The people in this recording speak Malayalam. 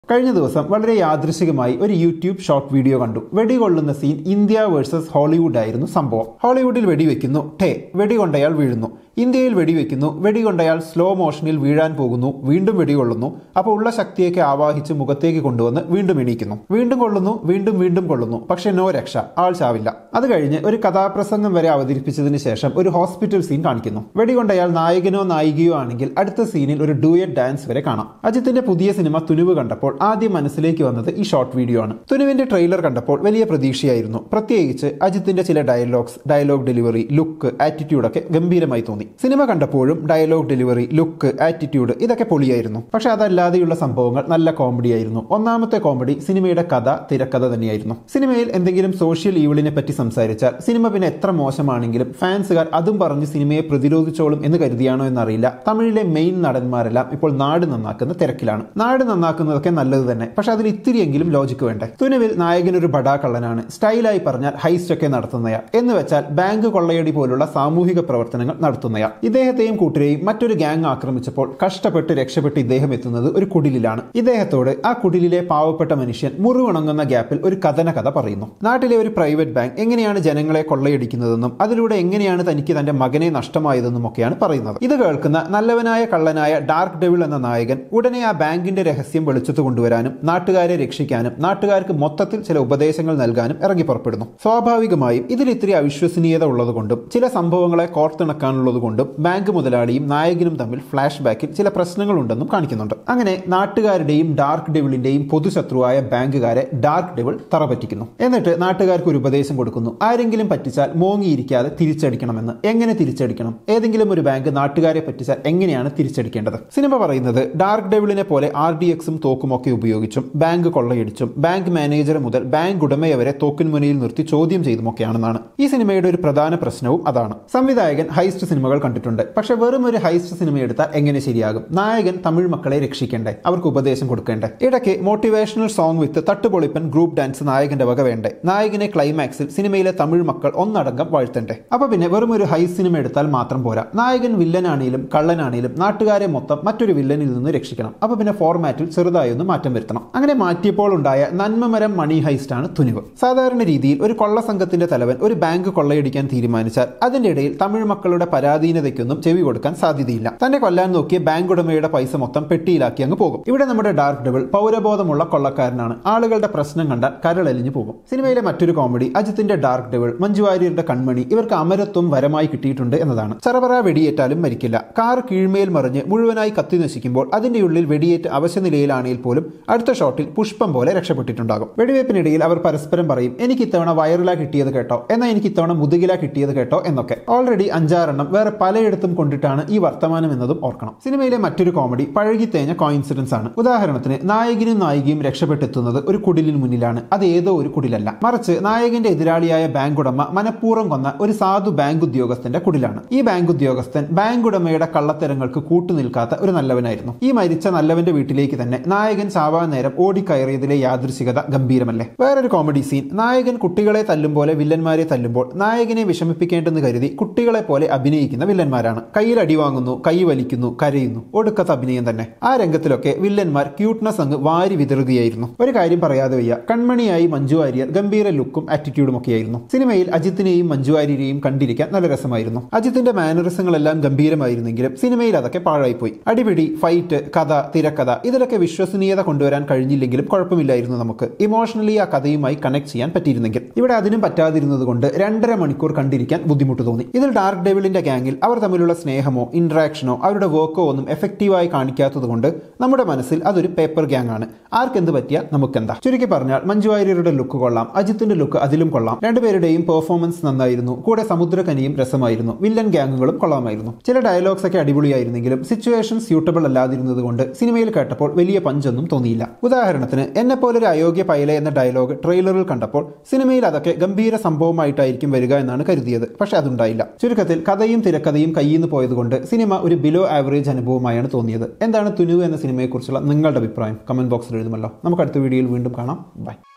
കഴിഞ്ഞ ദിവസം വളരെ യാദൃശികമായി ഒരു യൂട്യൂബ് ഷോർട്ട് വീഡിയോ കണ്ടു വെടികൊള്ളുന്ന സീൻ ഇന്ത്യ വേഴ്സസ് ഹോളിവുഡ് ആയിരുന്നു സംഭവം ഹോളിവുഡിൽ വെടിവെക്കുന്നു ടേ വെടികൊണ്ടയാൾ വീഴുന്നു ഇന്ത്യയിൽ വെടിവെക്കുന്നു വെടികൊണ്ടയാൾ സ്ലോ മോഷനിൽ വീഴാൻ പോകുന്നു വീണ്ടും വെടികൊള്ളുന്നു അപ്പോൾ ഉള്ള ശക്തിയൊക്കെ ആവാഹിച്ച് മുഖത്തേക്ക് കൊണ്ടുവന്ന് വീണ്ടും എണീക്കുന്നു വീണ്ടും കൊള്ളുന്നു വീണ്ടും വീണ്ടും കൊള്ളുന്നു പക്ഷെ നോ രക്ഷ ആൾ ചാവില്ല അത് കഴിഞ്ഞ് ഒരു കഥാപ്രസംഗം വരെ അവതരിപ്പിച്ചതിന് ശേഷം ഒരു ഹോസ്പിറ്റൽ സീൻ കാണിക്കുന്നു വെടികൊണ്ടയാൾ നായകനോ നായികയോ ആണെങ്കിൽ അടുത്ത സീനിൽ ഒരു ഡൂയറ്റ് ഡാൻസ് വരെ കാണാം അജിത്തിന്റെ പുതിയ സിനിമ തുനുവ് കണ്ടപ്പോൾ ആദ്യം മനസ്സിലേക്ക് വന്നത് ഈ ഷോർട്ട് വീഡിയോ ആണ് തുനുവിന്റെ ട്രെയിലർ കണ്ടപ്പോൾ വലിയ പ്രതീക്ഷയായിരുന്നു പ്രത്യേകിച്ച് അജിത്തിന്റെ ചില dialogues dialogue delivery look attitude ഒക്കെ ഗംഭീരമായി തോന്നി സിനിമ കണ്ടപ്പോഴും ഡയലോഗ് ഡെലിവറി ലുക്ക് ആറ്റിറ്റ്യൂഡ് ഇതൊക്കെ പൊളിയായിരുന്നു പക്ഷെ അതല്ലാതെയുള്ള സംഭവങ്ങൾ നല്ല കോമഡി ആയിരുന്നു ഒന്നാമത്തെ കോമഡി സിനിമയുടെ കഥ തിരക്കഥ തന്നെയായിരുന്നു സിനിമയിൽ എന്തെങ്കിലും സോഷ്യൽ ഈവിളിനെ പറ്റി സംസാരിച്ചാൽ സിനിമ പിന്നെ എത്ര മോശമാണെങ്കിലും ഫാൻസുകാർ അതും പറഞ്ഞ് സിനിമയെ പ്രതിരോധിച്ചോളും എന്ന് കരുതിയാണോ എന്നറിയില്ല തമിഴിലെ മെയിൻ നടന്മാരെല്ലാം ഇപ്പോൾ നാട് നന്നാക്കുന്ന തിരക്കിലാണ് നാട് നന്നാക്കുന്നതൊക്കെ നല്ലത് തന്നെ പക്ഷെ അതിൽ ഇത്തിരിയെങ്കിലും ലോജിക്ക് വേണ്ടേ തുനുവിൽ നായകൻ ഒരു ബടാ കള്ളനാണ് സ്റ്റൈലായി പറഞ്ഞാൽ ഹൈസ്റ്റ് ഒക്കെ നടത്തുന്നയാൾ എന്ന് വെച്ചാൽ ബാങ്ക് കൊള്ളയടി പോലുള്ള സാമൂഹിക പ്രവർത്തനങ്ങൾ നടത്തുന്നയാൾ ഇദ്ദേഹത്തെയും കൂട്ടരെയും മറ്റൊരു ഗ്യാങ് ആക്രമിച്ചപ്പോൾ കഷ്ടപ്പെട്ട് രക്ഷപ്പെട്ട് ഇദ്ദേഹം എത്തുന്നത് ഒരു കുടിലിലാണ് ഇദ്ദേഹത്തോട് ആ കുടിലിലെ പാവപ്പെട്ട മനുഷ്യൻ മുറിവുണങ്ങുന്ന ഗ്യാപ്പിൽ ഒരു കഥന കഥ പറയുന്നു നാട്ടിലെ ഒരു പ്രൈവറ്റ് ബാങ്ക് എങ്ങനെയാണ് ജനങ്ങളെ കൊള്ളയടിക്കുന്നതെന്നും അതിലൂടെ എങ്ങനെയാണ് തനിക്ക് തന്റെ മകനെ നഷ്ടമായതെന്നും ഒക്കെയാണ് പറയുന്നത് ഇത് കേൾക്കുന്ന നല്ലവനായ കള്ളനായ ഡാർക്ക് ഡെവിൾ എന്ന നായകൻ ഉടനെ ആ ബാങ്കിന്റെ രഹസ്യം വെളിച്ചത്ത് കൊണ്ടുവരാനും നാട്ടുകാരെ രക്ഷിക്കാനും നാട്ടുകാർക്ക് മൊത്തത്തിൽ ചില ഉപദേശങ്ങൾ നൽകാനും ഇറങ്ങി പുറപ്പെടുന്നു സ്വാഭാവികമായും ഇതിൽ ഇത്തിരി അവിശ്വസനീയത ഉള്ളതുകൊണ്ടും ചില സംഭവങ്ങളെ കോർത്തിണക്കാനുള്ളതുകൊണ്ടും ബാങ്ക് മുതലാളിയും നായകനും തമ്മിൽ ഫ്ലാഷ് ബാക്കിൽ ചില പ്രശ്നങ്ങളുണ്ടെന്നും കാണിക്കുന്നുണ്ട് അങ്ങനെ നാട്ടുകാരുടെയും ഡാർക്ക് ഡെവിളിന്റെയും പൊതുശത്രുവായ ബാങ്കുകാരെ ഡാർക്ക് ഡെവിൾ തറപറ്റിക്കുന്നു എന്നിട്ട് നാട്ടുകാർക്ക് ഒരു ഉപദേശം കൊടുക്കുന്നു ആരെങ്കിലും പറ്റിച്ചാൽ മോങ്ങിയിരിക്കാതെ തിരിച്ചടിക്കണമെന്ന് എങ്ങനെ തിരിച്ചടിക്കണം ഏതെങ്കിലും ഒരു ബാങ്ക് നാട്ടുകാരെ പറ്റിച്ചാൽ എങ്ങനെയാണ് തിരിച്ചടിക്കേണ്ടത് സിനിമ പറയുന്നത് ഡാർക്ക് ഡെവിളിനെ പോലെ ആർ ഡി എക്സും തോക്കുമൊക്കെ ഉപയോഗിച്ചും ബാങ്ക് കൊള്ളയടിച്ചും ബാങ്ക് മാനേജർ മുതൽ ബാങ്ക് ഉടമയെ വരെ തോക്കിൻ മുനയിൽ നിർത്തി ചോദ്യം ചെയ്തുമൊക്കെയാണെന്നാണ് ഈ സിനിമയുടെ ഒരു പ്രധാന പ്രശ്നവും അതാണ് സംവിധായകൻ ഹൈസ്റ്റ് സിനിമകൾ കണ്ടിട്ടുണ്ട് പക്ഷെ വെറും ഒരു ഹൈസ്റ്റ് സിനിമ എടുത്താൽ എങ്ങനെ ശരിയാകും നായകൻ തമിഴ് മക്കളെ രക്ഷിക്കണ്ടേ അവർക്ക് ഉപദേശം കൊടുക്കണ്ടേ ഇടയ്ക്ക് മോട്ടിവേഷണൽ സോങ് വിത്ത് തട്ടുപൊളിപ്പൻ ഗ്രൂപ്പ് ഡാൻസ് നായകന്റെ വക വേണ്ടേ നായകനെ ക്ലൈമാക്സിൽ സിനിമയിലെ തമിഴ് മക്കൾ ഒന്നടങ്കം വാഴ്ത്തണ്ടേ അപ്പൊ പിന്നെ വെറും ഒരു ഹൈ സിനിമ എടുത്താൽ മാത്രം പോരാ നായകൻ വില്ലനാണേലും കള്ളനാണേലും നാട്ടുകാരെ മൊത്തം മറ്റൊരു വില്ലനിൽ നിന്ന് രക്ഷിക്കണം അപ്പൊ പിന്നെ ഫോർമാറ്റിൽ ചെറുതായി ഒന്ന് മാറ്റം വരുത്തണം അങ്ങനെ മാറ്റിയപ്പോൾ ഉണ്ടായ നന്മമരം മണി ഹൈസ്റ്റ് ആണ് തുനിവ് സാധാരണ രീതിയിൽ ഒരു കൊള്ള സംഘത്തിന്റെ തലവൻ ഒരു ബാങ്ക് കൊള്ളയടിക്കാൻ തീരുമാനിച്ചാൽ അതിന്റെ ഇടയിൽ തമിഴ് മക്കളുടെ പരാധീനതയ്ക്കൊന്നും ചെവി കൊടുക്കാൻ സാധ്യതയില്ല തന്നെ കൊല്ലാൻ നോക്കിയ ബാങ്ക് ഉടമയുടെ പൈസ മൊത്തം പെട്ടിയിലാക്കി അങ്ങ് പോകും ഇവിടെ നമ്മുടെ ഡാർക്ക് ഡബിൾ പൗരബോധമുള്ള കൊള്ളക്കാരനാണ് ആളുകളുടെ പ്രശ്നം കണ്ടാൽ കരളലിഞ്ഞു പോകും സിനിമയിലെ മറ്റൊരു കോമഡി അജിത്തിന്റെ ഡാർക്ക് ഡബിൾ മഞ്ജു വാര്യരുടെ കൺമണി ഇവർക്ക് അമരത്വം വരമായി കിട്ടിയിട്ടുണ്ട് എന്നതാണ് ചെറപറ വെടിയേറ്റാലും മരിക്കില്ല കാർ കീഴ്മേൽ മറിഞ്ഞ് മുഴുവനായി കത്തി നശിക്കുമ്പോൾ അതിന്റെ ഉള്ളിൽ വെടിയേറ്റ് അവശനിലയിലാണെങ്കിൽ പോലും അടുത്ത ഷോട്ടിൽ പുഷ്പം പോലെ രക്ഷപ്പെട്ടിട്ടുണ്ടാകും വെടിവയ്പ്പിനിടയിൽ അവർ പരസ്പരം പറയും എനിക്ക് ഇത്തവണ വയറില കിട്ടിയത് കേട്ടോ എന്നാൽ എനിക്ക് ഇത്തവണ മുതുകില കിട്ടിയത് കേട്ടോ എന്നൊക്കെ ഓൾറെഡി അഞ്ചാറെണ്ണം വേറെ പലയിടത്തും കൊണ്ടിട്ടാണ് ഈ വർത്തമാനം എന്നതും ഓർക്കണം സിനിമയിലെ മറ്റൊരു കോമഡി പഴകിത്തേഞ്ഞ കോയിൻസിഡൻസ് ആണ് ഉദാഹരണത്തിന് നായകനും നായികയും രക്ഷപ്പെട്ടെത്തുന്നത് ഒരു കുടിലിന് മുന്നിലാണ് അത് ഏതോ ഒരു കുടിലല്ല മറിച്ച് നായകന്റെ എതിരാളിയായ ബാങ്ക് ഉടമ മനഃപൂർവ്വം കൊന്ന ഒരു സാധു ബാങ്ക് ഉദ്യോഗസ്ഥന്റെ കുടിലാണ് ഈ ബാങ്ക് ഉദ്യോഗസ്ഥൻ ബാങ്ക് ഉടമയുടെ കള്ളത്തരങ്ങൾക്ക് കൂട്ടുനിൽക്കാത്ത ഒരു നല്ലവനായിരുന്നു ഈ മരിച്ച നല്ലവന്റെ വീട്ടിലേക്ക് തന്നെ നായകൻ ചാവാൻ നേരം ഓടിക്കയറിയതിലെ യാദൃശികത ഗംഭീരമല്ലേ വേറൊരു കോമഡി സീൻ നായകൻ കുട്ടികളെ തല്ലും പോലെ വില്ലന്മാരെ തല്ലുമ്പോൾ നായകനെ വിഷമിപ്പിക്കേണ്ടെന്ന് കരുതി കുട്ടികളെ പോലെ അഭിനയിക്കുന്ന വില്ലന്മാരാണ് കയ്യിൽ അടി വാങ്ങുന്നു കൈ വലിക്കുന്നു കരയുന്നു ഒടുക്കത്തെ അഭിനയം തന്നെ ആ രംഗത്തിലൊക്കെ വില്ലന്മാർ ക്യൂട്ട്നെസ് അങ്ങ് വാരി വിതറുകയായിരുന്നു ഒരു കാര്യം പറയാതെ വയ്യ കൺമണിയായി മഞ്ജു വാര്യർ ഗംഭീര ലുക്കും ആറ്റിറ്റ്യൂഡും ഒക്കെയായിരുന്നു സിനിമയിൽ അജിത്തിനെയും മഞ്ജു വാര്യരെയും കണ്ടിരിക്കാൻ നല്ല രസമായിരുന്നു അജിത്തിന്റെ മാനറിസങ്ങളെല്ലാം ഗംഭീരമായിരുന്നെങ്കിലും സിനിമയിൽ അതൊക്കെ പാഴായിപ്പോയി അടിപിടി ഫൈറ്റ് കഥ തിരക്കഥ ഇതിലൊക്കെ വിശ്വസനീയത കൊണ്ടുവരാൻ കഴിഞ്ഞില്ലെങ്കിലും കുഴപ്പമില്ലായിരുന്നു നമുക്ക് ഇമോഷണലി ആ കഥയുമായി കണക്ട് ചെയ്യാൻ പറ്റിയിരുന്നെങ്കിൽ ഇവിടെ അതിനും പറ്റാതിരുന്നത് കൊണ്ട് രണ്ടര മണിക്കൂർ കണ്ടിരിക്കാൻ ബുദ്ധിമുട്ട് തോന്നി ഇതിൽ ഡാർക്ക് ഡെവിളിന്റെ ഗാങ്ങിൽ അവർ തമ്മിലുള്ള സ്നേഹമോ ഇന്ററാക്ഷനോ അവരുടെ വർക്കോ ഒന്നും എഫക്റ്റീവായി കാണിക്കാത്തത് കൊണ്ട് നമ്മുടെ മനസ്സിൽ അതൊരു പേപ്പർ ഗ്യാങ് ആണ് ആർക്കെന്ത് പറ്റിയാൽ നമുക്കെന്താ ചുരുക്കി പറഞ്ഞാൽ മഞ്ജു വാര്യരുടെ ലുക്ക് കൊള്ളാം അജിത്തിന്റെ ലുക്ക് അതിലും കൊള്ളാം രണ്ടുപേരുടെയും പെർഫോമൻസ് നന്നായിരുന്നു കൂടെ സമുദ്രകനിയും രസമായിരുന്നു വില്ലൻ ഗ്യാങ്ങുകളും കൊള്ളാമായിരുന്നു ചില ഡയലോഗ്സ് ഒക്കെ അടിപൊളിയായിരുന്നെങ്കിലും സിറ്റുവേഷൻ സ്യൂട്ടബിൾ അല്ലാതിരുന്നത് കൊണ്ട് സിനിമയിൽ കേട്ടപ്പോൾ വലിയ പഞ്ചൊന്നും തോന്നിയില്ല ഉദാഹരണത്തിന് എന്നെ പോലൊരു അയോഗ്യ പൈല എന്ന ഡയലോഗ് ട്രെയിലറിൽ കണ്ടപ്പോൾ സിനിമയിൽ അതൊക്കെ ഗംഭീര സംഭവമായിട്ടായിരിക്കും വരിക എന്നാണ് കരുതിയത് പക്ഷെ അതുണ്ടായില്ല ചുരുക്കത്തിൽ കഥയും തിരക്കഥയും കയ്യിൽ നിന്ന് പോയതുകൊണ്ട് സിനിമ ഒരു ബിലോ ആവറേജ് അനുഭവമായാണ് തോന്നിയത് എന്താണ് തുനു എന്ന സിനിമയെക്കുറിച്ചുള്ള നിങ്ങളുടെ അഭിപ്രായം കമന്റ് ബോക്സിൽ എഴുതുമല്ലോ നമുക്ക് അടുത്ത വീഡിയോയിൽ വീണ്ടും കാണാം ബൈ